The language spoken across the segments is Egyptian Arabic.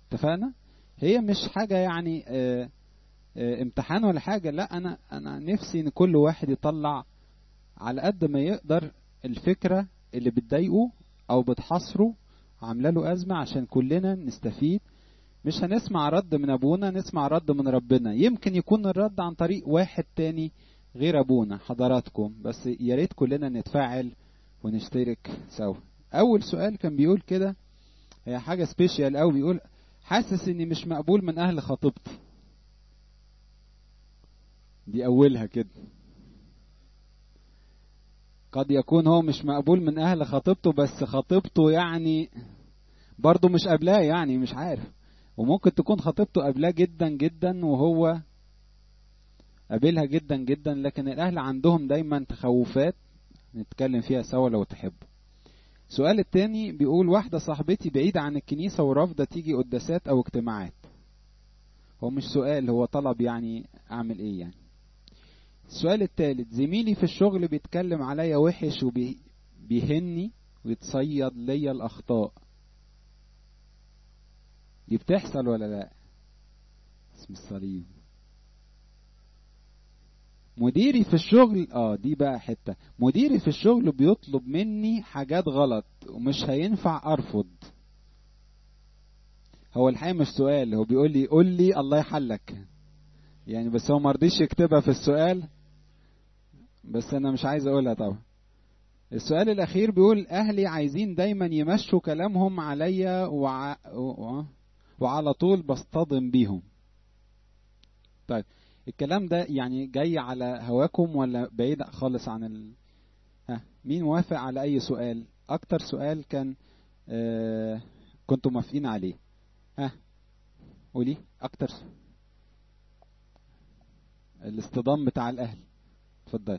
اتفقنا هي مش حاجه يعني اه اه امتحان ولا حاجه لا انا انا نفسي ان كل واحد يطلع على قد ما يقدر الفكره اللي بتضايقه او بتحصره عامله له ازمه عشان كلنا نستفيد مش هنسمع رد من ابونا نسمع رد من ربنا يمكن يكون الرد عن طريق واحد تاني غير ابونا حضراتكم بس يا ريت كلنا نتفاعل ونشترك سوا اول سؤال كان بيقول كده هي حاجه سبيشال قوي بيقول حاسس اني مش مقبول من اهل خطيبتي دي اولها كده قد يكون هو مش مقبول من اهل خطيبته بس خطيبته يعني برضه مش قابلاه يعني مش عارف وممكن تكون خطيبته قابلاه جدا جدا وهو قابلها جدا جدا لكن الاهل عندهم دايما تخوفات نتكلم فيها سوا لو تحبوا السؤال التاني بيقول واحدة صاحبتي بعيدة عن الكنيسة ورافضة تيجي قداسات أو اجتماعات هو مش سؤال هو طلب يعني أعمل إيه يعني السؤال التالت زميلي في الشغل بيتكلم عليا وحش وبيهني ويتصيد ليا الأخطاء دي بتحصل ولا لا اسم الصليب مديري في الشغل اه دي بقى حتة مديري في الشغل بيطلب مني حاجات غلط ومش هينفع ارفض هو الحقيقة مش سؤال هو بيقول لي قول لي الله يحلك يعني بس هو مرضيش يكتبها في السؤال بس انا مش عايز اقولها طبعا السؤال الاخير بيقول اهلي عايزين دايما يمشوا كلامهم عليا وع... وعلى طول بصطدم بيهم طيب الكلام ده يعني جاي على هواكم ولا بعيد خالص عن ال... ها مين موافق على اي سؤال اكتر سؤال كان آه كنتم موافقين عليه ها قولي اكتر الاصطدام بتاع الاهل اتفضل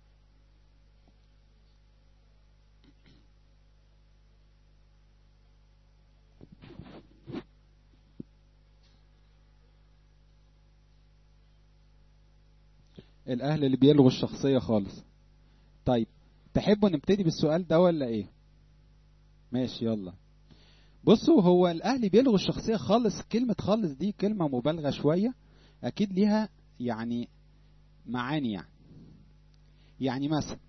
الاهل اللي بيلغوا الشخصية خالص طيب تحبوا نبتدي بالسؤال ده ولا ايه ماشي يلا بصوا هو الاهل بيلغوا الشخصية خالص كلمة خالص دي كلمة مبالغة شوية اكيد ليها يعني معاني يعني يعني مثلا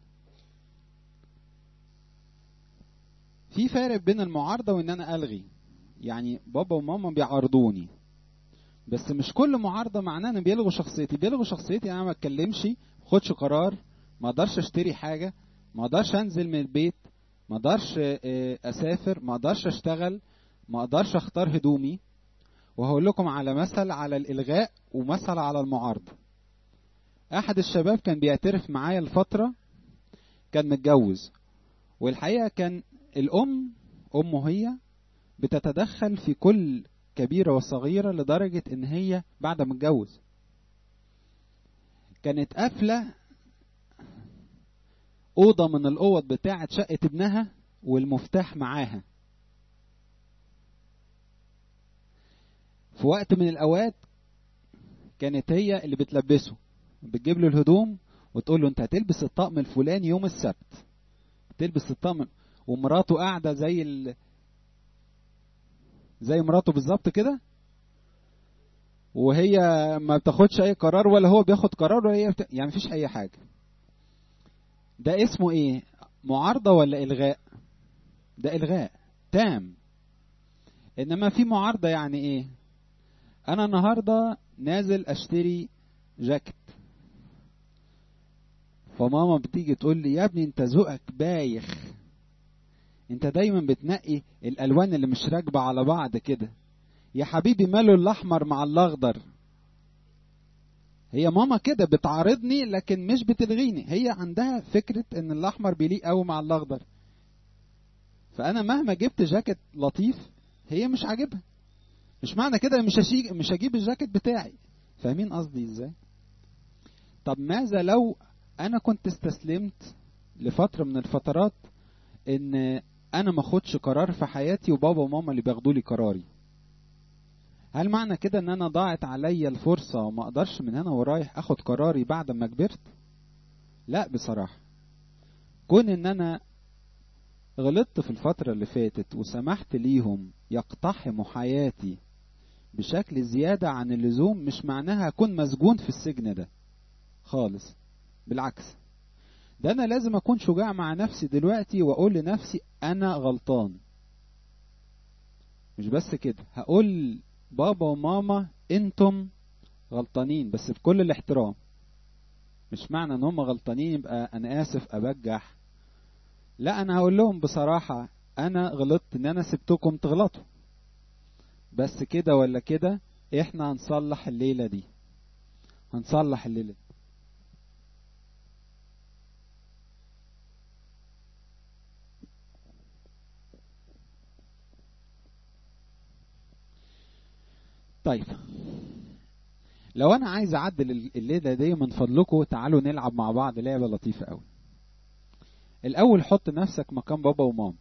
في فارق بين المعارضة وان انا الغي يعني بابا وماما بيعارضوني بس مش كل معارضة معناه ان بيلغوا شخصيتي بيلغوا شخصيتي انا ما اتكلمش خدش قرار ما اقدرش اشتري حاجة ما اقدرش انزل من البيت ما اقدرش اسافر ما اقدرش اشتغل ما اقدرش اختار هدومي وهقول لكم على مثل على الالغاء ومثل على المعارضة احد الشباب كان بيعترف معايا الفترة كان متجوز والحقيقة كان الام امه هي بتتدخل في كل كبيرة وصغيرة لدرجة إن هي بعد ما اتجوز كانت قافلة أوضة من الأوض بتاعة شقة ابنها والمفتاح معاها في وقت من الأوقات كانت هي اللي بتلبسه بتجيب له الهدوم وتقول له أنت هتلبس الطقم الفلاني يوم السبت تلبس الطقم ومراته قاعدة زي ال... زي مراته بالظبط كده وهي ما بتاخدش اي قرار ولا هو بياخد قرار ولا هي بت... يعني مفيش اي حاجه ده اسمه ايه معارضه ولا الغاء ده الغاء تام انما في معارضه يعني ايه انا النهارده نازل اشتري جاكيت فماما بتيجي تقول لي يا ابني انت ذوقك بايخ انت دايما بتنقي الالوان اللي مش راكبه على بعض كده يا حبيبي ماله الاحمر مع الاخضر هي ماما كده بتعارضني لكن مش بتلغيني هي عندها فكره ان الاحمر بيليق قوي مع الاخضر فانا مهما جبت جاكيت لطيف هي مش عاجبها مش معنى كده مش هشيج مش هجيب الجاكيت بتاعي فاهمين قصدي ازاي طب ماذا لو انا كنت استسلمت لفتره من الفترات ان انا ما اخدش قرار في حياتي وبابا وماما اللي بياخدوا لي قراري هل معنى كده ان انا ضاعت عليا الفرصة وما اقدرش من هنا ورايح اخد قراري بعد ما كبرت لا بصراحة كون ان انا غلطت في الفترة اللي فاتت وسمحت ليهم يقتحموا حياتي بشكل زيادة عن اللزوم مش معناها أكون مسجون في السجن ده خالص بالعكس ده أنا لازم أكون شجاع مع نفسي دلوقتي وأقول لنفسي أنا غلطان مش بس كده هقول بابا وماما انتم غلطانين بس بكل الاحترام مش معنى ان هم غلطانين يبقى انا اسف ابجح لا انا هقول لهم بصراحة انا غلطت ان انا سبتكم تغلطوا بس كده ولا كده احنا هنصلح الليلة دي هنصلح الليلة دي طيب لو انا عايز اعدل الليله دي من فضلكم تعالوا نلعب مع بعض لعبه لطيفه قوي الاول حط نفسك مكان بابا وماما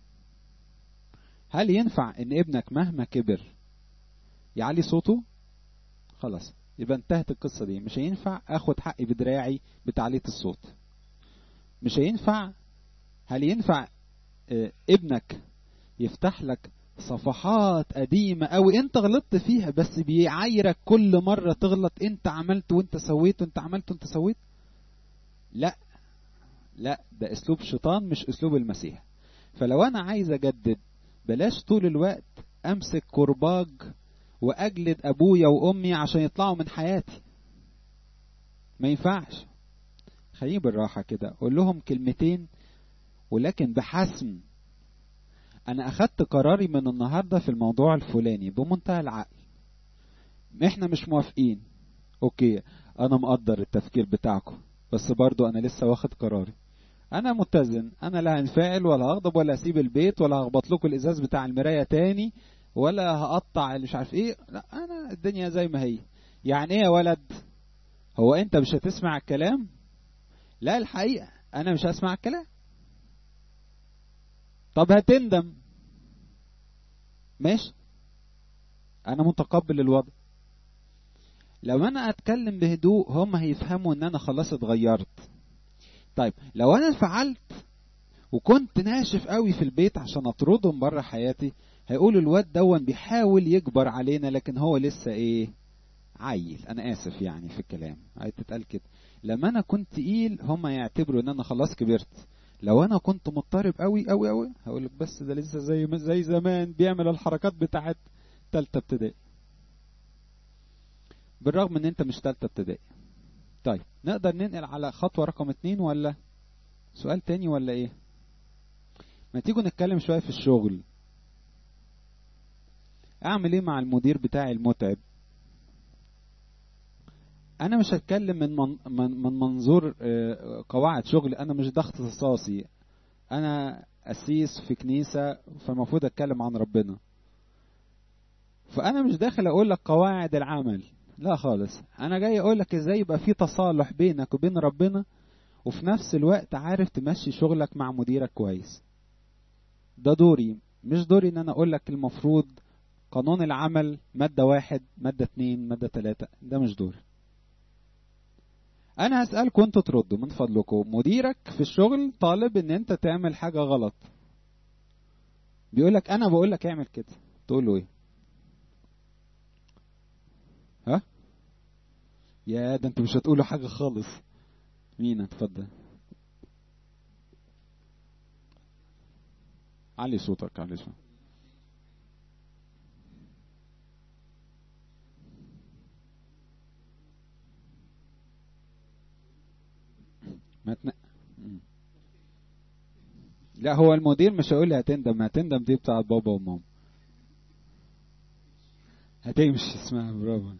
هل ينفع ان ابنك مهما كبر يعلي صوته خلاص يبقى انتهت القصه دي مش هينفع اخد حقي بدراعي بتعلية الصوت مش هينفع هل ينفع اه ابنك يفتح لك صفحات قديمة أوي أنت غلطت فيها بس بيعايرك كل مرة تغلط أنت عملت وأنت سويت وأنت عملت وأنت سويت لا لا ده أسلوب شيطان مش أسلوب المسيح فلو أنا عايز أجدد بلاش طول الوقت أمسك كرباج وأجلد أبويا وأمي عشان يطلعوا من حياتي ما ينفعش خليني بالراحة كده قول لهم كلمتين ولكن بحسم انا اخدت قراري من النهارده في الموضوع الفلاني بمنتهى العقل احنا مش موافقين اوكي انا مقدر التفكير بتاعكم بس برضو انا لسه واخد قراري انا متزن انا لا هنفعل ولا هغضب ولا اسيب البيت ولا هخبط لكم الازاز بتاع المرايه تاني ولا هقطع مش عارف ايه لا انا الدنيا زي ما هي يعني ايه يا ولد هو انت مش هتسمع الكلام لا الحقيقه انا مش هسمع الكلام طب هتندم ماشي انا متقبل الوضع لو انا اتكلم بهدوء هم هيفهموا ان انا خلاص اتغيرت طيب لو انا فعلت وكنت ناشف قوي في البيت عشان اطردهم بره حياتي هيقولوا الواد دون بيحاول يكبر علينا لكن هو لسه ايه عيل انا اسف يعني في الكلام هتتقال كده لما انا كنت تقيل هم يعتبروا ان انا خلاص كبرت لو انا كنت مضطرب قوي قوي قوي هقول لك بس ده لسه زي زي زمان بيعمل الحركات بتاعت تالتة ابتدائي بالرغم ان انت مش تالتة ابتدائي طيب نقدر ننقل على خطوة رقم اتنين ولا سؤال تاني ولا ايه ما تيجوا نتكلم شوية في الشغل اعمل ايه مع المدير بتاعي المتعب انا مش هتكلم من من, من, من منظور قواعد شغل انا مش ده اختصاصي انا قسيس في كنيسة فالمفروض اتكلم عن ربنا فانا مش داخل اقول لك قواعد العمل لا خالص انا جاي اقول لك ازاي يبقى في تصالح بينك وبين ربنا وفي نفس الوقت عارف تمشي شغلك مع مديرك كويس ده دوري مش دوري ان انا اقول لك المفروض قانون العمل مادة واحد مادة اتنين مادة تلاتة ده مش دوري انا هسألكم انتوا تردوا من فضلكم مديرك في الشغل طالب ان انت تعمل حاجة غلط بيقولك انا بقولك اعمل كده تقول له ايه ها يا ده انتوا مش هتقولوا حاجة خالص مين اتفضل علي صوتك علي صوتك ما تن... لا هو المدير مش هيقول لي هتندم هتندم دي بتاعت بابا وماما هتمشي اسمها برافو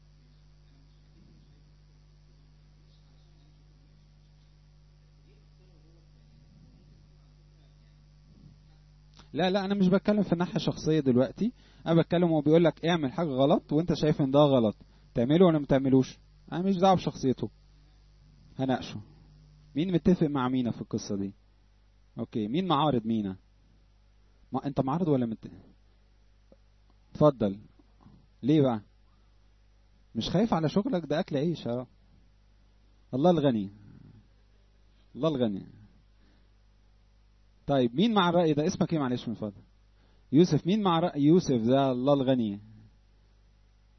لا لا انا مش بتكلم في الناحيه الشخصيه دلوقتي انا بتكلم هو بيقول لك اعمل حاجه غلط وانت شايف ان ده غلط تعمله ولا ما تعملوش انا مش دعوه بشخصيته هناقشه مين متفق مع مينا في القصه دي اوكي مين معارض مينا ما انت معارض ولا مت... اتفضل ليه بقى مش خايف على شغلك ده اكل عيش اه الله الغني الله الغني طيب مين مع الرأي ده اسمك ايه معلش من فضل يوسف مين مع رأي يوسف ده الله الغني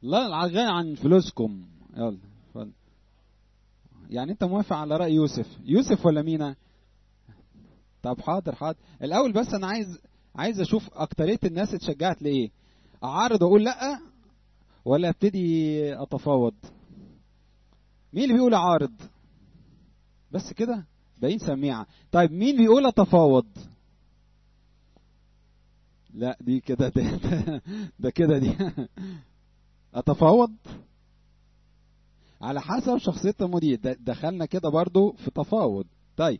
لا غني عن فلوسكم يلا اتفضل يعني انت موافق على راي يوسف يوسف ولا مينا طب حاضر حاضر الاول بس انا عايز عايز اشوف اكتريه الناس اتشجعت لايه اعارض واقول لا ولا ابتدي اتفاوض مين اللي بيقول اعارض بس كده باين سميعه طيب مين بيقول اتفاوض لا دي كده ده, ده, ده كده دي اتفاوض على حسب شخصية المدير دخلنا كده برضو في تفاوض طيب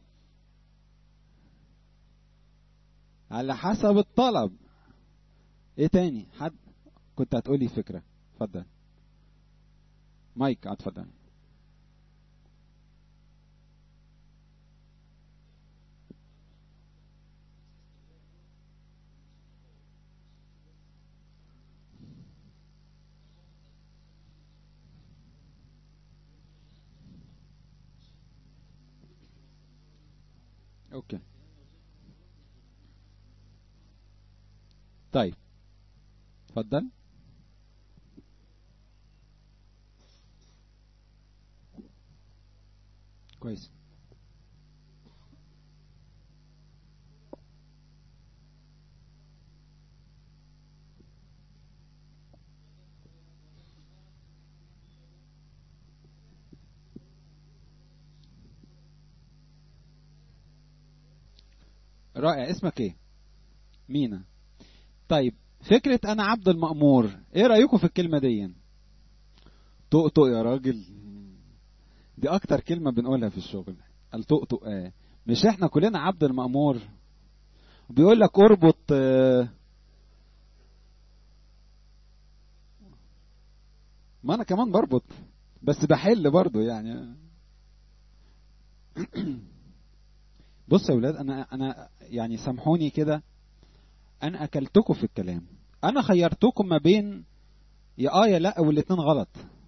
على حسب الطلب ايه تاني حد كنت هتقولي فكرة اتفضل مايك اتفضل اوكي طيب اتفضل كويس رائع اسمك ايه مينا طيب فكرة انا عبد المأمور ايه رأيكم في الكلمة دي طقطق يا راجل دي اكتر كلمة بنقولها في الشغل الطقطق آه. مش احنا كلنا عبد المأمور بيقول لك اربط آه ما انا كمان بربط بس بحل برضو يعني بص يا ولاد انا انا يعني سامحوني كده انا اكلتكم في الكلام انا خيرتكم ما بين يا اه يا لا والاتنين غلط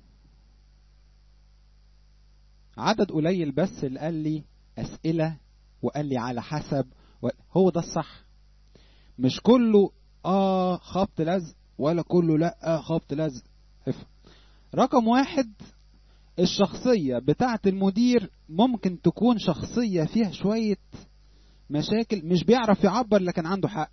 عدد قليل بس اللي قال لي اسئله وقال لي على حسب هو ده الصح مش كله اه خبط لزق ولا كله لا خبط لزق افهم رقم واحد الشخصية بتاعة المدير ممكن تكون شخصية فيها شوية مشاكل مش بيعرف يعبر لكن عنده حق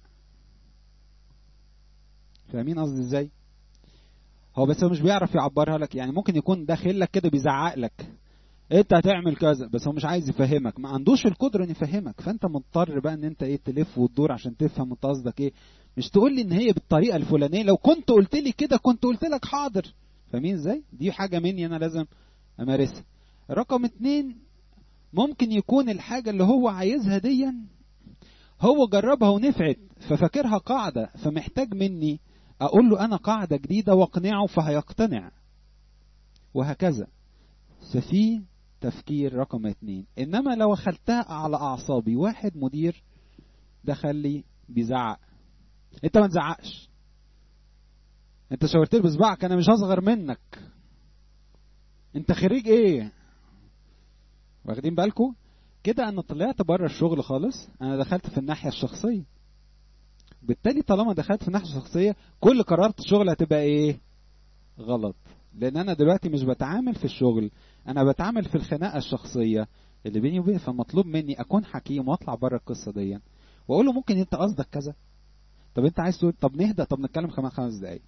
فاهمين قصدي ازاي هو بس هو مش بيعرف يعبرها لك يعني ممكن يكون داخل لك كده بيزعق لك انت هتعمل كذا بس هو مش عايز يفهمك ما عندوش القدره ان يفهمك فانت مضطر بقى ان انت ايه تلف وتدور عشان تفهم انت قصدك ايه مش تقول لي ان هي بالطريقه الفلانيه لو كنت قلت لي كده كنت قلت لك حاضر فاهمين ازاي دي حاجه مني انا لازم امارسها رقم اتنين ممكن يكون الحاجة اللي هو عايزها ديا هو جربها ونفعت ففاكرها قاعدة فمحتاج مني اقول له انا قاعدة جديدة واقنعه فهيقتنع وهكذا ففي تفكير رقم اتنين انما لو اخدتها على اعصابي واحد مدير دخل لي بيزعق انت ما تزعقش انت شاورت لي بصبعك انا مش اصغر منك انت خريج ايه واخدين بالكم كده انا طلعت بره الشغل خالص انا دخلت في الناحيه الشخصيه بالتالي طالما دخلت في الناحيه الشخصيه كل قرارات الشغل هتبقى ايه غلط لان انا دلوقتي مش بتعامل في الشغل انا بتعامل في الخناقه الشخصيه اللي بيني وبينه فمطلوب مني اكون حكيم واطلع بره القصه دي واقول له ممكن انت قصدك كذا طب انت عايز تقول طب نهدى طب نتكلم كمان خمس دقايق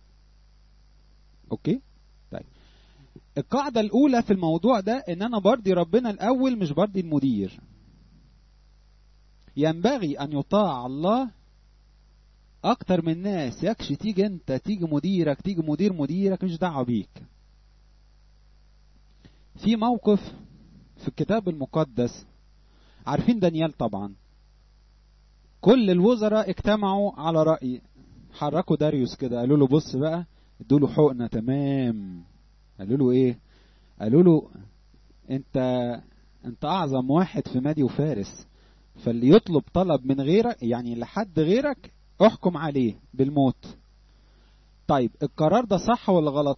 اوكي طيب القاعدة الأولى في الموضوع ده إن أنا برضي ربنا الأول مش برضي المدير. ينبغي أن يطاع الله أكتر من الناس يكش تيجي أنت تيجي مديرك تيجي مدير مديرك مش دعوة بيك. في موقف في الكتاب المقدس عارفين دانيال طبعا كل الوزراء اجتمعوا على رأي حركوا داريوس كده قالوا له بص بقى ادوا له حقنه تمام قالوا له ايه قالوا له انت انت اعظم واحد في مادي وفارس فاللي يطلب طلب من غيرك يعني لحد غيرك احكم عليه بالموت طيب القرار ده صح ولا غلط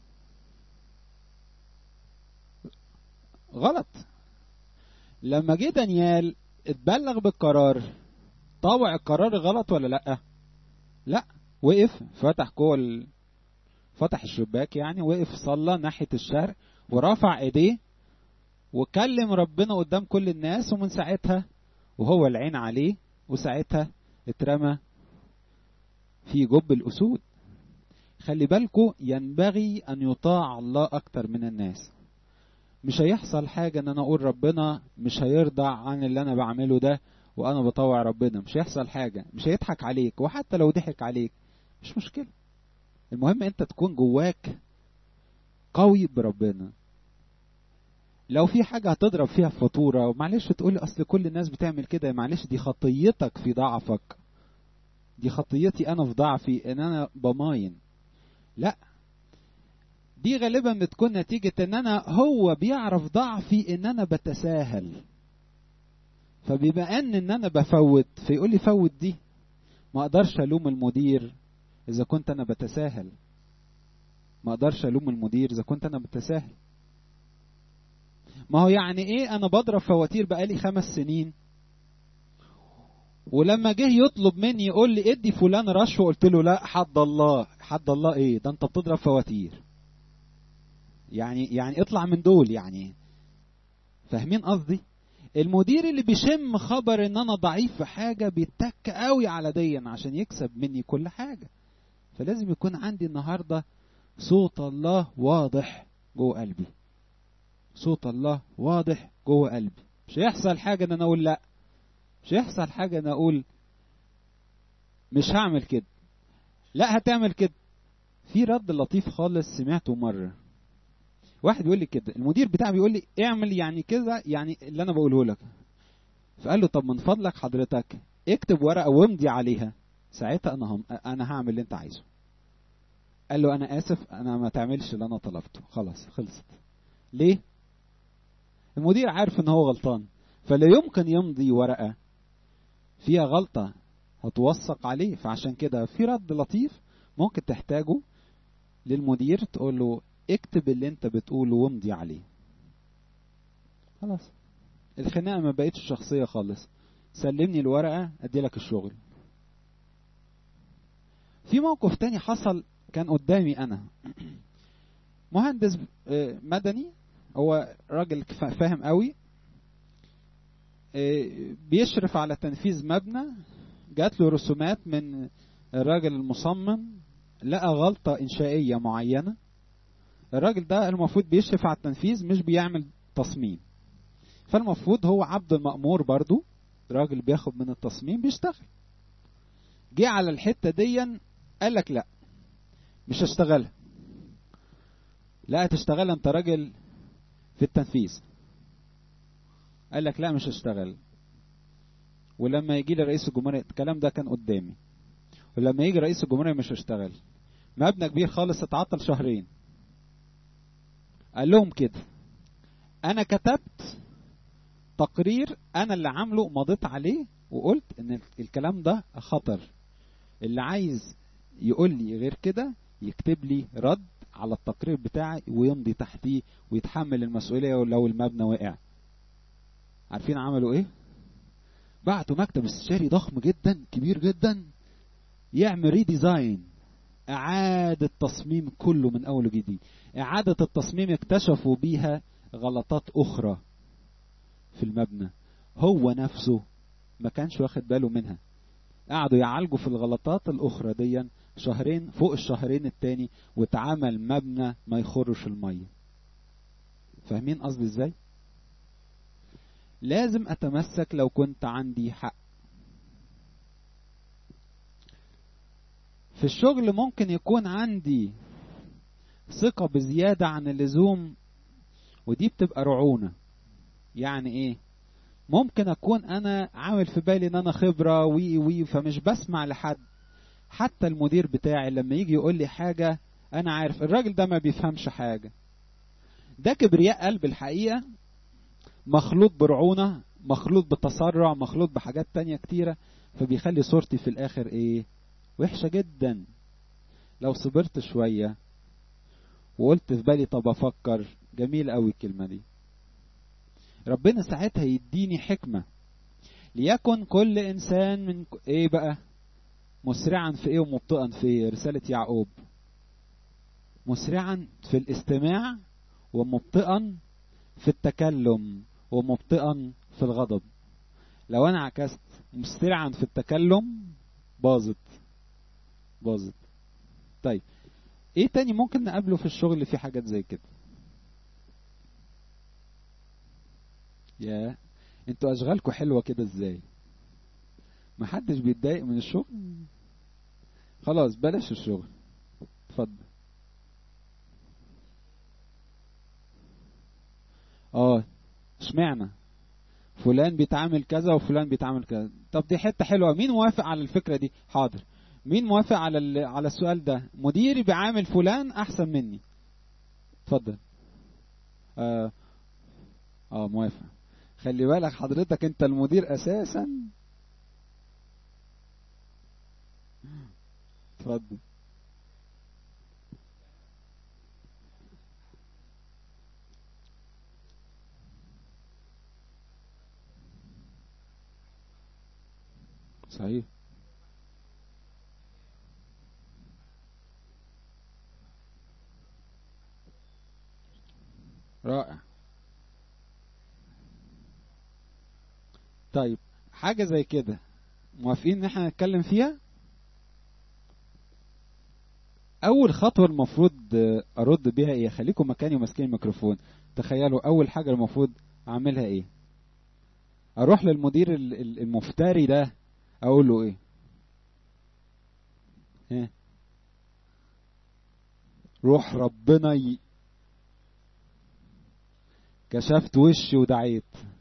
غلط لما جه دانيال اتبلغ بالقرار طوع القرار غلط ولا لا لا وقف فتح جوه فتح الشباك يعني وقف صلى ناحية الشرق ورفع ايديه وكلم ربنا قدام كل الناس ومن ساعتها وهو العين عليه وساعتها اترمى في جب الأسود خلي بالكو ينبغي أن يطاع الله أكتر من الناس مش هيحصل حاجة ان انا اقول ربنا مش هيرضى عن اللي انا بعمله ده وانا بطوع ربنا مش هيحصل حاجة مش هيضحك عليك وحتى لو ضحك عليك مش مشكلة المهم انت تكون جواك قوي بربنا لو في حاجة هتضرب فيها فاتورة معلش تقول اصل كل الناس بتعمل كده معلش دي خطيتك في ضعفك دي خطيتي انا في ضعفي ان انا بماين لا دي غالبا بتكون نتيجة ان انا هو بيعرف ضعفي ان انا بتساهل فبما ان ان انا بفوت فيقول لي فوت دي ما اقدرش الوم المدير اذا كنت انا بتساهل ما اقدرش الوم المدير اذا كنت انا بتساهل ما هو يعني ايه انا بضرب فواتير بقالي خمس سنين ولما جه يطلب مني يقول لي ادي فلان رشوه قلت له لا حد الله حد الله ايه ده انت بتضرب فواتير يعني يعني اطلع من دول يعني فاهمين قصدي المدير اللي بيشم خبر ان انا ضعيف في حاجه بيتك قوي على ديا عشان يكسب مني كل حاجه فلازم يكون عندي النهارده صوت الله واضح جوه قلبي صوت الله واضح جوه قلبي مش هيحصل حاجه ان انا اقول لا مش هيحصل حاجه ان اقول مش هعمل كده لا هتعمل كده في رد لطيف خالص سمعته مره واحد بيقول لي كده المدير بتاعي بيقول لي اعمل يعني كذا يعني اللي انا بقوله لك فقال له طب من فضلك حضرتك اكتب ورقه وامضي عليها ساعتها انا هم انا هعمل اللي انت عايزه قال له انا اسف انا ما تعملش اللي انا طلبته خلاص خلصت ليه المدير عارف ان هو غلطان فلا يمكن يمضي ورقه فيها غلطه هتوثق عليه فعشان كده في رد لطيف ممكن تحتاجه للمدير تقول له اكتب اللي انت بتقوله وامضي عليه خلاص الخناقه ما بقتش شخصيه خالص سلمني الورقه ادي لك الشغل في موقف تاني حصل كان قدامي انا مهندس مدني هو راجل فاهم قوي بيشرف على تنفيذ مبنى جات له رسومات من الراجل المصمم لقى غلطة إنشائية معينة الراجل ده المفروض بيشرف على التنفيذ مش بيعمل تصميم فالمفروض هو عبد المأمور برضو راجل بياخد من التصميم بيشتغل جه على الحتة دي قال لك لا مش هشتغلها لا تشتغل انت راجل في التنفيذ قال لك لا مش هشتغل ولما يجي لي رئيس الجمهورية الكلام ده كان قدامي ولما يجي رئيس الجمهورية مش هشتغل مبنى كبير خالص اتعطل شهرين قال لهم كده انا كتبت تقرير انا اللي عامله مضيت عليه وقلت ان الكلام ده خطر اللي عايز يقول لي غير كده يكتب لي رد على التقرير بتاعي ويمضي تحتيه ويتحمل المسؤولية لو المبنى وقع عارفين عملوا ايه بعتوا مكتب استشاري ضخم جدا كبير جدا يعمل ريديزاين اعادة تصميم كله من اول وجديد اعادة التصميم اكتشفوا بيها غلطات اخرى في المبنى هو نفسه ما كانش واخد باله منها قعدوا يعالجوا في الغلطات الاخرى دي شهرين فوق الشهرين التاني واتعمل مبنى ما يخرش المية فاهمين قصدي ازاي لازم اتمسك لو كنت عندي حق في الشغل ممكن يكون عندي ثقة بزيادة عن اللزوم ودي بتبقى رعونة يعني ايه ممكن اكون انا عامل في بالي ان انا خبرة وي وي فمش بسمع لحد حتى المدير بتاعي لما يجي يقول لي حاجة انا عارف الراجل ده ما بيفهمش حاجة ده كبرياء قلب الحقيقة مخلوط برعونة مخلوط بتسرع مخلوط بحاجات تانية كتيرة فبيخلي صورتي في الاخر ايه وحشة جدا لو صبرت شوية وقلت في بالي طب افكر جميل قوي الكلمة دي ربنا ساعتها يديني حكمة ليكن كل انسان من ايه بقى مسرعا في ايه ومبطئا في إيه؟ رسالة يعقوب مسرعا في الاستماع ومبطئا في التكلم ومبطئا في الغضب لو انا عكست مسرعا في التكلم باظت باظت طيب ايه تاني ممكن نقابله في الشغل اللي فيه حاجات زي كده يا انتوا اشغالكم حلوه كده ازاي محدش بيتضايق من الشغل خلاص بلاش الشغل اتفضل اه اشمعنى فلان بيتعامل كذا وفلان بيتعامل كذا طب دي حته حلوه مين موافق على الفكره دي حاضر مين موافق على على السؤال ده مديري بيعامل فلان احسن مني اتفضل اه اه موافق خلي بالك حضرتك انت المدير اساسا اتفضل صحيح رائع طيب حاجة زي كده موافقين ان احنا نتكلم فيها اول خطوة المفروض ارد بيها ايه خليكم مكاني وماسكين الميكروفون تخيلوا اول حاجة المفروض اعملها ايه اروح للمدير المفتري ده اقول له ايه ها روح ربنا ي... كشفت وشي ودعيت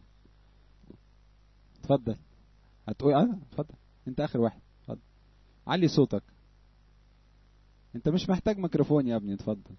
اتفضل هتقول اه اتفضل انت اخر واحد اتفضل علي صوتك انت مش محتاج ميكروفون يا ابني اتفضل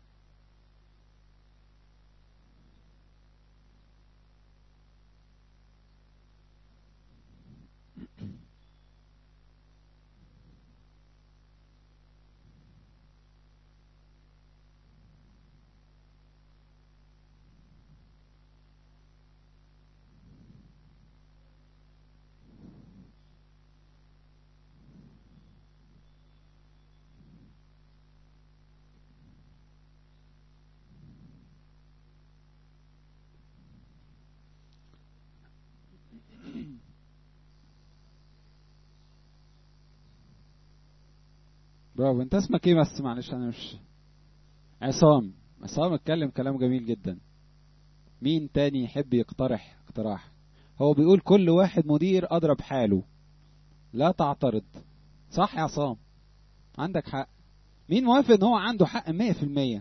برافو انت اسمك ايه بس معلش انا مش عصام عصام اتكلم كلام جميل جدا مين تاني يحب يقترح اقتراح هو بيقول كل واحد مدير اضرب حاله لا تعترض صح يا عصام عندك حق مين موافق ان هو عنده حق مية في المية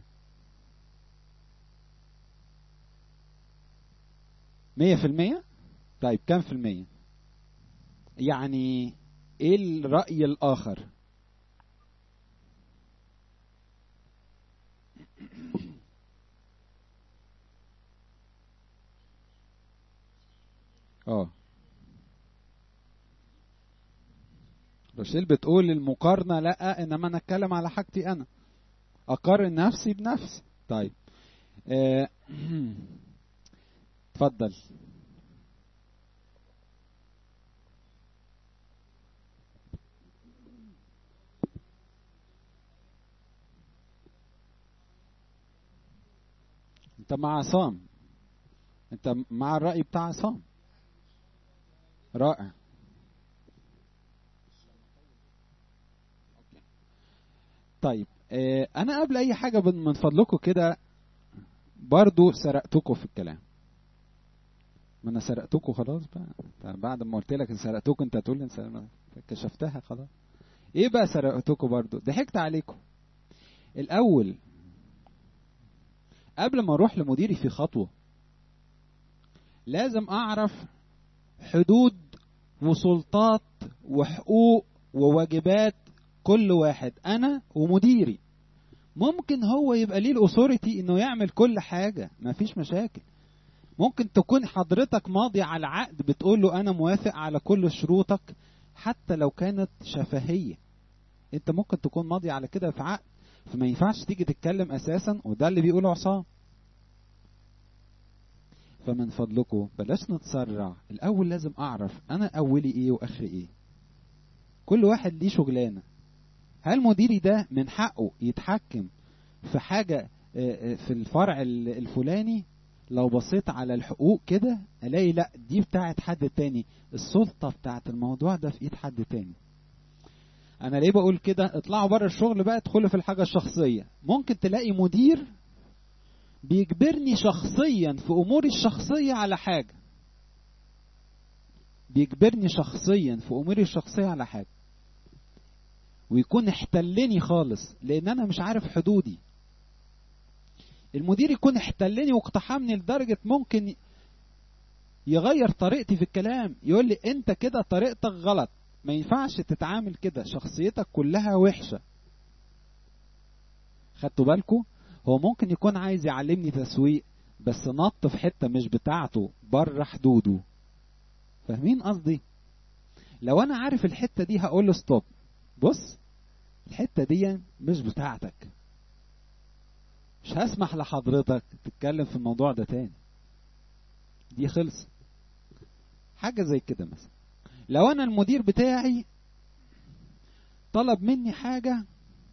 مية في المية طيب كم في المية يعني ايه الرأي الاخر اه رشيل بتقول المقارنة لا انما انا اتكلم على حاجتي انا اقارن نفسي بنفسي طيب اه اتفضل انت مع عصام انت مع الرأي بتاع عصام رائع طيب اه انا قبل اي حاجة من فضلكم كده برضو سرقتكم في الكلام ما انا سرقتكم خلاص بقى بعد ما قلت لك ان سرقتكم انت هتقول لي كشفتها خلاص ايه بقى سرقتكم برضو ضحكت عليكم الاول قبل ما اروح لمديري في خطوه لازم اعرف حدود وسلطات وحقوق وواجبات كل واحد انا ومديري ممكن هو يبقى ليه الاثوريتي انه يعمل كل حاجه مفيش مشاكل ممكن تكون حضرتك ماضي على عقد بتقول له انا موافق على كل شروطك حتى لو كانت شفهيه انت ممكن تكون ماضي على كده في عقد فما ينفعش تيجي تتكلم اساسا وده اللي بيقوله عصام فمن فضلكم بلاش نتسرع الاول لازم اعرف انا اولي ايه واخري ايه كل واحد ليه شغلانه هل مديري ده من حقه يتحكم في حاجة في الفرع الفلاني لو بصيت على الحقوق كده الاقي لا دي بتاعت حد تاني السلطة بتاعت الموضوع ده في ايد حد تاني انا ليه بقول كده اطلعوا بره الشغل بقى ادخلوا في الحاجة الشخصية ممكن تلاقي مدير بيجبرني شخصيا في اموري الشخصية على حاجة بيجبرني شخصيا في اموري الشخصية على حاجة ويكون احتلني خالص لان انا مش عارف حدودي المدير يكون احتلني واقتحمني لدرجة ممكن يغير طريقتي في الكلام يقول لي انت كده طريقتك غلط ما ينفعش تتعامل كده شخصيتك كلها وحشة خدتوا بالكم هو ممكن يكون عايز يعلمني تسويق بس نط في حتة مش بتاعته بره حدوده فاهمين قصدي لو انا عارف الحتة دي هقول له ستوب بص الحتة دي مش بتاعتك مش هسمح لحضرتك تتكلم في الموضوع ده تاني دي خلص حاجة زي كده مثلا لو انا المدير بتاعي طلب مني حاجة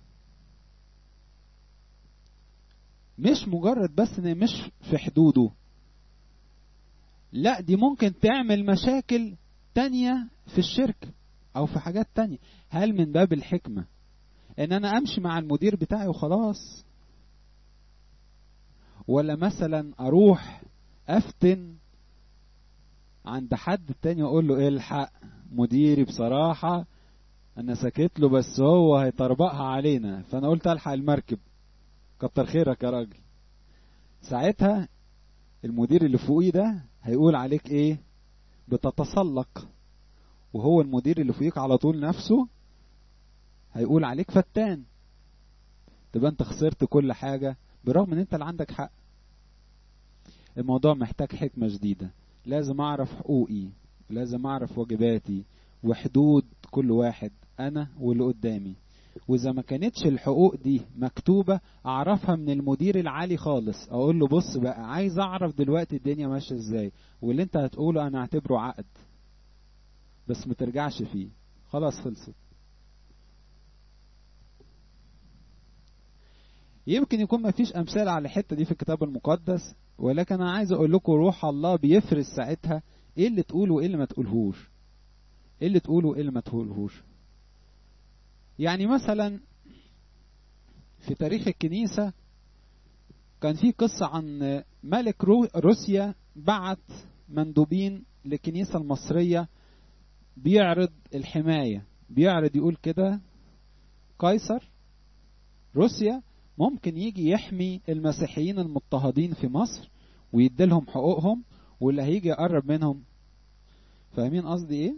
مش مجرد بس ان مش في حدوده لا دي ممكن تعمل مشاكل تانية في الشركة او في حاجات تانية هل من باب الحكمة ان انا امشي مع المدير بتاعي وخلاص ولا مثلا اروح افتن عند حد تاني واقول له الحق مديري بصراحة انا سكت له بس هو هيطربقها علينا فانا قلت الحق المركب كتر خيرك يا راجل ساعتها المدير اللي فوقيه ده هيقول عليك ايه بتتسلق وهو المدير اللي فوقيك على طول نفسه هيقول عليك فتان تبقى انت خسرت كل حاجة برغم ان انت اللي عندك حق الموضوع محتاج حكمة جديدة لازم اعرف حقوقي لازم اعرف واجباتي وحدود كل واحد انا واللي قدامي واذا ما كانتش الحقوق دي مكتوبة اعرفها من المدير العالي خالص اقول له بص بقى عايز اعرف دلوقتي الدنيا ماشية ازاي واللي انت هتقوله انا اعتبره عقد بس ما ترجعش فيه خلاص خلصت يمكن يكون ما فيش امثال على الحته دي في الكتاب المقدس ولكن انا عايز اقول لكم روح الله بيفرز ساعتها ايه اللي تقوله وايه اللي ما تقولهوش ايه اللي تقوله وايه اللي ما تقولهوش يعني مثلا في تاريخ الكنيسة كان في قصة عن ملك روسيا بعت مندوبين للكنيسة المصرية بيعرض الحماية بيعرض يقول كده قيصر روسيا ممكن يجي يحمي المسيحيين المضطهدين في مصر ويديلهم حقوقهم واللي هيجي يقرب منهم فاهمين قصدي ايه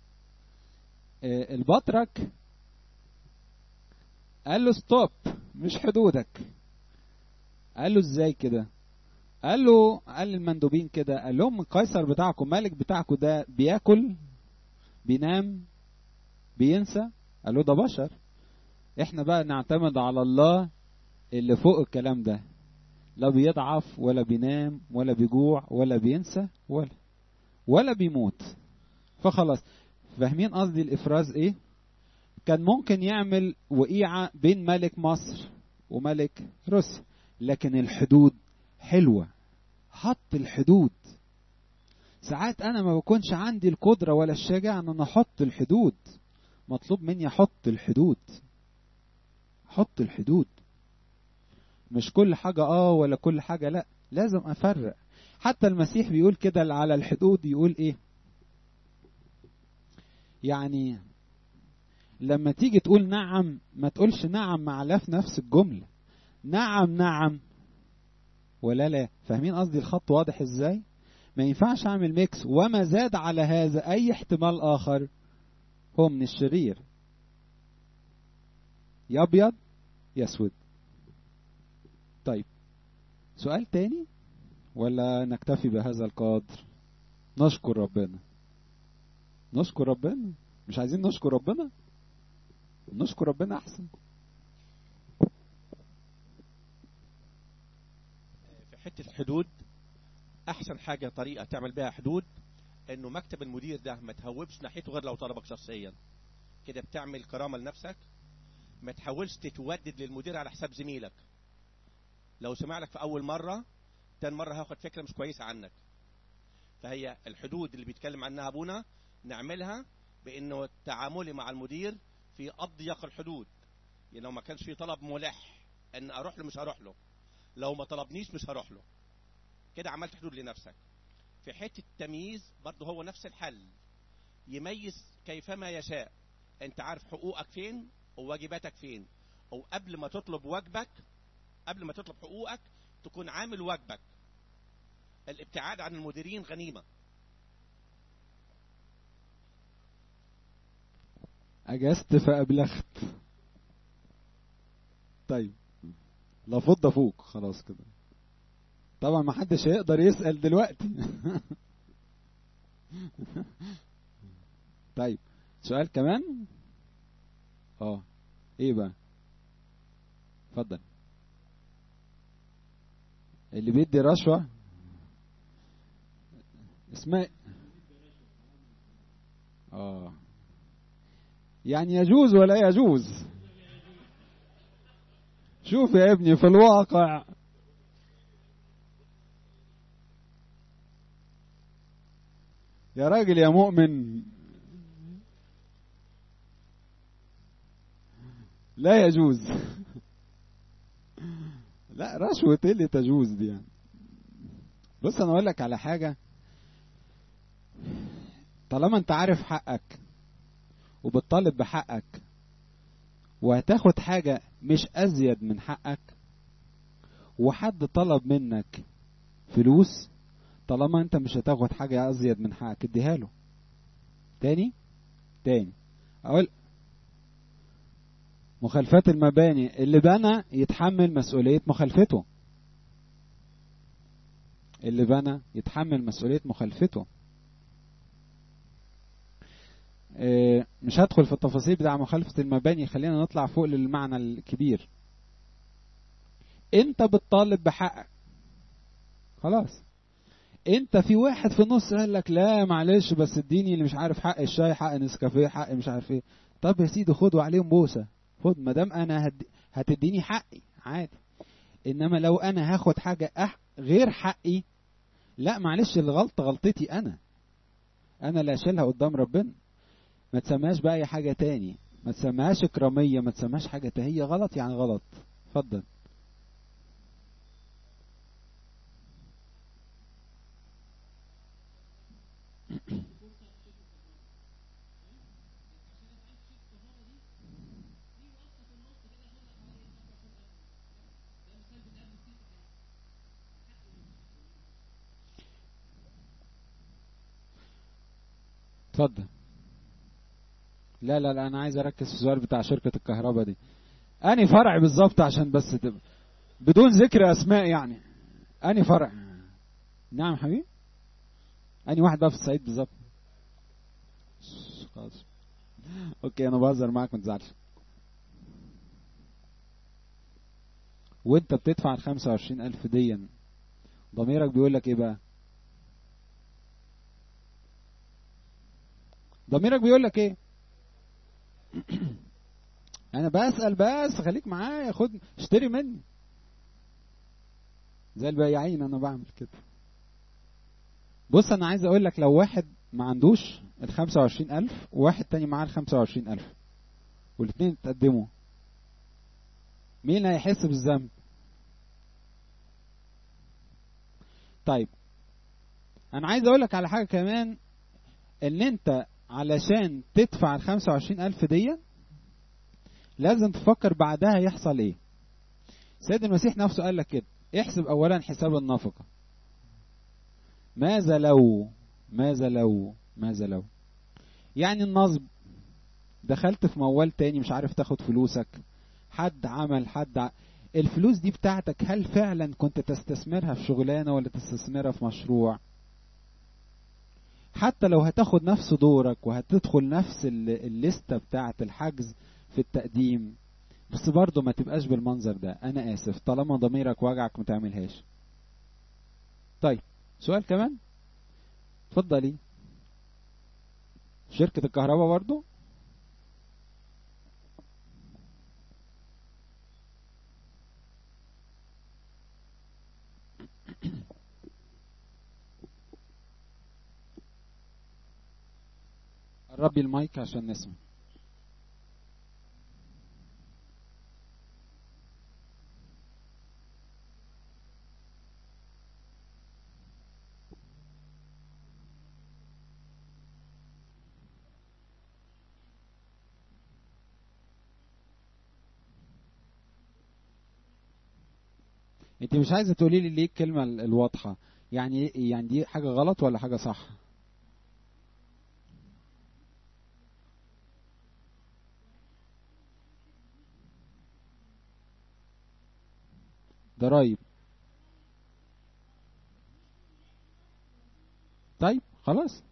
آه البطرك قال له ستوب مش حدودك قال له ازاي كده قال له قال للمندوبين كده قال لهم القيصر بتاعكم مالك بتاعكم ده بياكل بينام بينسى قال له ده بشر احنا بقى نعتمد على الله اللي فوق الكلام ده لا بيضعف ولا بينام ولا بيجوع ولا بينسى ولا ولا بيموت فخلاص فاهمين قصدي الافراز ايه كان ممكن يعمل وقيعة بين ملك مصر وملك روسيا لكن الحدود حلوة حط الحدود ساعات انا ما بكونش عندي القدرة ولا الشجاعة ان انا احط الحدود مطلوب مني احط الحدود حط الحدود مش كل حاجة اه ولا كل حاجة لا لازم افرق حتى المسيح بيقول كده على الحدود يقول ايه يعني لما تيجي تقول نعم ما تقولش نعم مع لا في نفس الجملة نعم نعم ولا لا فاهمين قصدي الخط واضح ازاي ما ينفعش اعمل ميكس وما زاد على هذا اي احتمال اخر هو من الشرير يا ابيض يا اسود طيب سؤال تاني ولا نكتفي بهذا القدر نشكر ربنا نشكر ربنا مش عايزين نشكر ربنا نشكر ربنا احسن في حته الحدود احسن حاجه طريقه تعمل بها حدود انه مكتب المدير ده ما تهوبش ناحيته غير لو طلبك شخصيا كده بتعمل كرامه لنفسك ما تحاولش تتودد للمدير على حساب زميلك لو سمع لك في اول مره تاني مره هاخد فكره مش كويسه عنك فهي الحدود اللي بيتكلم عنها ابونا نعملها بانه تعاملي مع المدير في اضيق الحدود يعني لو ما كانش في طلب ملح ان اروح له مش هروح له لو ما طلبنيش مش هروح له كده عملت حدود لنفسك في حته التمييز برضه هو نفس الحل يميز كيفما يشاء انت عارف حقوقك فين وواجباتك فين او قبل ما تطلب واجبك قبل ما تطلب حقوقك تكون عامل واجبك الابتعاد عن المديرين غنيمه اجزت فابلغت طيب لفض فوق خلاص كده طبعا ما حدش هيقدر يسأل دلوقتي طيب سؤال كمان اه ايه بقى اتفضل اللي بيدي رشوة اسمها اه يعني يجوز ولا يجوز شوف يا ابني في الواقع يا راجل يا مؤمن لا يجوز لا رشوة ايه اللي تجوز دي يعني بص انا اقول لك على حاجة طالما انت عارف حقك وبتطالب بحقك وهتاخد حاجة مش أزيد من حقك وحد طلب منك فلوس طالما انت مش هتاخد حاجة أزيد من حقك اديها له تاني تاني أقول مخالفات المباني اللي بنى يتحمل مسؤولية مخالفته اللي بنى يتحمل مسؤولية مخالفته مش هدخل في التفاصيل بتاع مخالفة المباني خلينا نطلع فوق للمعنى الكبير انت بتطالب بحقك خلاص انت في واحد في النص قال لك لا معلش بس اديني اللي مش عارف حق الشاي حق نسكافيه حق مش عارف ايه طب يا سيدي خد وعليهم بوسه خد ما دام انا هد... هتديني حقي عادي انما لو انا هاخد حاجه أح... غير حقي لا معلش الغلطه غلطتي انا انا اللي اشيلها قدام ربنا ما تسماش بقى اي حاجه تاني ما تسماهاش اكراميه ما تسماش حاجه تانية هي غلط يعني غلط اتفضل اتفضل لا لا لا انا عايز اركز في السؤال بتاع شركة الكهرباء دي اني فرع بالظبط عشان بس تبقى بدون ذكر اسماء يعني اني فرع نعم حبيبي اني واحد بقى في الصعيد بالظبط خلاص اوكي انا بهزر معاك ما تزعلش وانت بتدفع ال 25000 ديا ضميرك بيقول لك ايه بقى ضميرك بيقول لك ايه انا بسأل بس خليك معايا خد اشتري مني زي البياعين انا بعمل كده بص انا عايز اقول لك لو واحد ما عندوش ال 25000 وواحد تاني معاه ال 25000 والاثنين اتقدموا مين اللي هيحس بالذنب طيب انا عايز اقول لك على حاجه كمان ان انت علشان تدفع ال 25000 دي لازم تفكر بعدها يحصل ايه سيد المسيح نفسه قال لك كده احسب اولا حساب النفقه ماذا لو ماذا لو ماذا لو يعني النصب دخلت في موال تاني مش عارف تاخد فلوسك حد عمل حد ع... الفلوس دي بتاعتك هل فعلا كنت تستثمرها في شغلانه ولا تستثمرها في مشروع حتى لو هتاخد نفس دورك وهتدخل نفس الليستة بتاعة الحجز في التقديم بس برضه ما تبقاش بالمنظر ده انا اسف طالما ضميرك وجعك ما تعملهاش طيب سؤال كمان اتفضلي شركة الكهرباء برضه ربي المايك عشان نسمع انت مش عايزه تقولي لي ليه الكلمه ال- الواضحه يعني يعني دي حاجه غلط ولا حاجه صح ضرايب طيب خلاص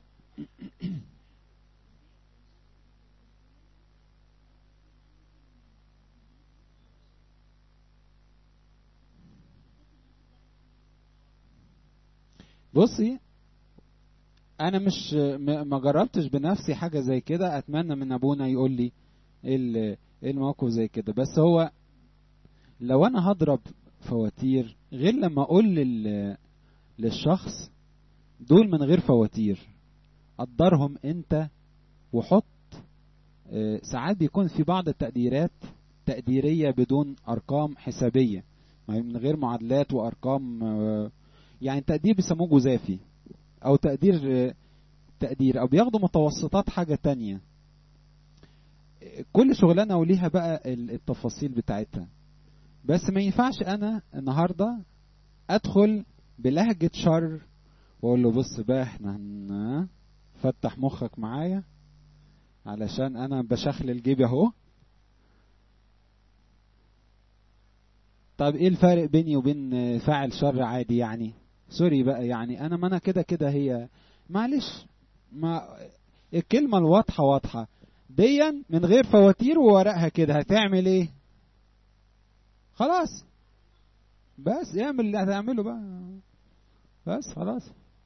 بصي انا مش م- ما جربتش بنفسي حاجه زي كده اتمنى من ابونا يقول لي ايه ال- إيه الموقف زي كده بس هو لو انا هضرب فواتير غير لما اقول لل للشخص دول من غير فواتير قدرهم انت وحط آه، ساعات بيكون في بعض التقديرات تقديريه بدون ارقام حسابيه من غير معادلات وارقام آه، يعني تقدير بيسموه جزافي او تقدير آه، تقدير او بياخدوا متوسطات حاجه تانية آه، كل شغلانه وليها بقى ال- التفاصيل بتاعتها بس ما ينفعش انا النهارده ادخل بلهجه شر واقول له بص بقى احنا هن- فتح مخك معايا علشان انا بشخلل جيبي اهو طب ايه الفرق بيني وبين فاعل شر عادي يعني سوري بقى يعني انا ما انا كده كده هي معلش ما الكلمه الواضحه واضحه ديا من غير فواتير وورقها كده هتعمل ايه خلاص بس اعمل اللي هتعمله بقى بس خلاص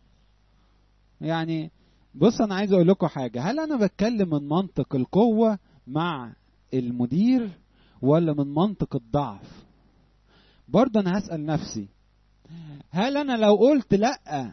يعني بص انا عايز اقول لكم حاجه هل انا بتكلم من منطق القوه مع المدير ولا من منطق الضعف برضه انا هسال نفسي هل انا لو قلت لا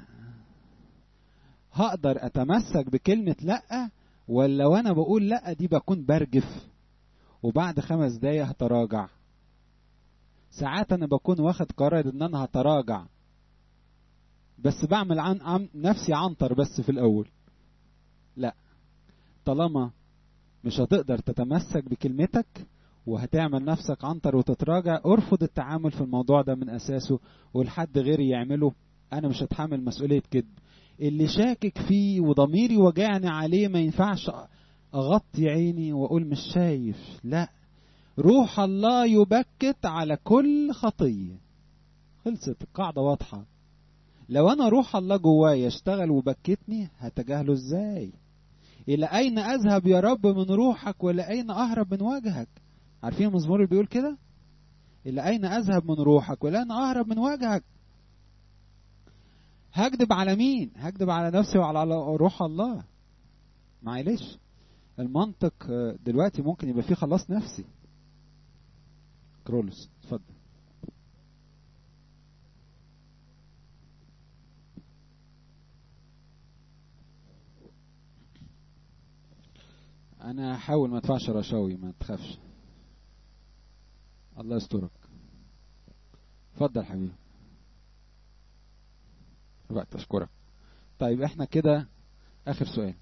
هقدر اتمسك بكلمه لا ولا وانا بقول لا دي بكون برجف وبعد خمس دقايق هتراجع ساعات انا بكون واخد قرار ان انا هتراجع بس بعمل عن عن نفسي عنتر بس في الاول لا طالما مش هتقدر تتمسك بكلمتك وهتعمل نفسك عنتر وتتراجع ارفض التعامل في الموضوع ده من اساسه ولحد غيري يعمله انا مش هتحمل مسؤوليه كده اللي شاكك فيه وضميري وجعني عليه ما ينفعش اغطي عيني واقول مش شايف لا روح الله يبكت على كل خطيه خلصت القاعده واضحه لو انا روح الله جوايا اشتغل وبكتني هتجاهله ازاي الى اين اذهب يا رب من روحك والى اين اهرب من وجهك عارفين المزمور اللي بيقول كده الى اين اذهب من روحك والى اين اهرب من وجهك هكذب على مين هكذب على نفسي وعلى روح الله معلش المنطق دلوقتي ممكن يبقى فيه خلاص نفسي كرولوس اتفضل انا هحاول ما ادفعش رشاوي ما تخافش الله يسترك اتفضل حبيبي بقى اشكرك طيب احنا كده اخر سؤال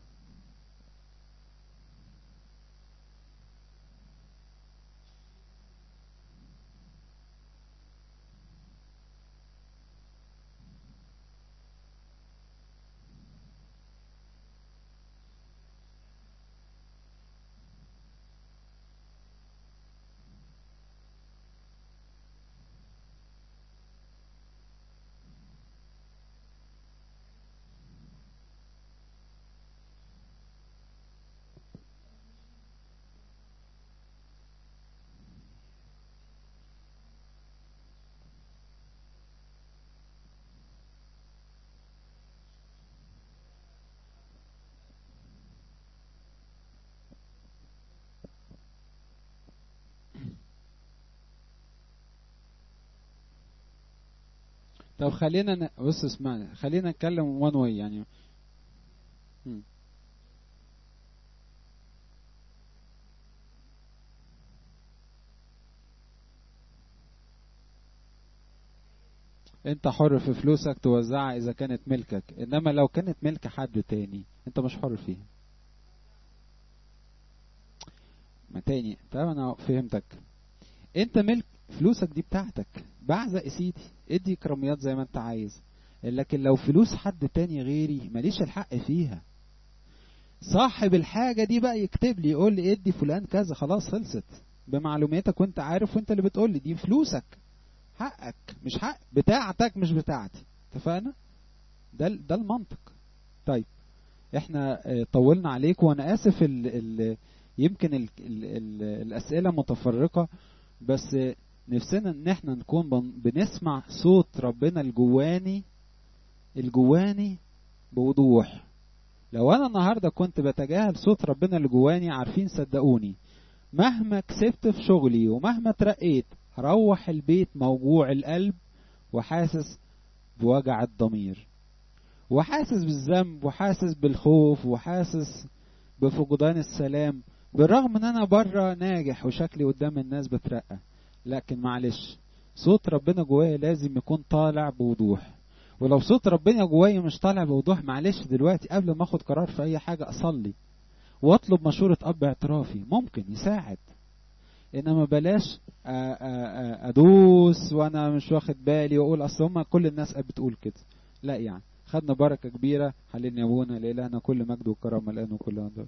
طب خلينا ن... بص اسمعني خلينا نتكلم وان واي يعني م. انت حر في فلوسك توزعها اذا كانت ملكك انما لو كانت ملك حد تاني انت مش حر فيها ما تاني طب انا فهمتك انت ملك فلوسك دي بتاعتك بعزق يا سيدي ادي كراميات زي ما انت عايز لكن لو فلوس حد تاني غيري ماليش الحق فيها صاحب الحاجة دي بقى يكتب لي يقول لي ادي فلان كذا خلاص خلصت بمعلوماتك وانت عارف وانت اللي بتقول لي دي فلوسك حقك مش حق بتاعتك مش بتاعتي اتفقنا ده ده المنطق طيب احنا طولنا عليك وانا اسف ال ال يمكن ال ال ال الاسئله متفرقه بس نفسنا ان احنا نكون بنسمع صوت ربنا الجواني الجواني بوضوح لو انا النهارده كنت بتجاهل صوت ربنا اللي جواني عارفين صدقوني مهما كسبت في شغلي ومهما ترقيت هروح البيت موجوع القلب وحاسس بوجع الضمير وحاسس بالذنب وحاسس بالخوف وحاسس بفقدان السلام بالرغم ان انا بره ناجح وشكلي قدام الناس بترقى لكن معلش صوت ربنا جوايا لازم يكون طالع بوضوح ولو صوت ربنا جوايا مش طالع بوضوح معلش دلوقتي قبل ما اخد قرار في اي حاجه اصلي واطلب مشورة اب اعترافي ممكن يساعد انما بلاش ادوس وانا مش واخد بالي واقول اصل هما كل الناس بتقول كده لا يعني خدنا بركه كبيره حللنا ابونا لالهنا كل مجد وكرامه الان وكل عند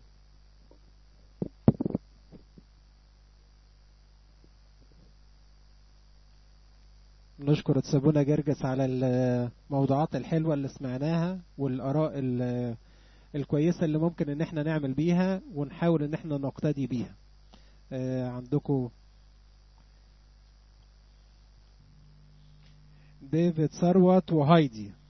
نشكر تسابونا جرجس على الموضوعات الحلوة اللي سمعناها والآراء الكويسة اللي ممكن ان احنا نعمل بيها ونحاول ان احنا نقتدي بيها عندكم ديفيد ثروت وهايدي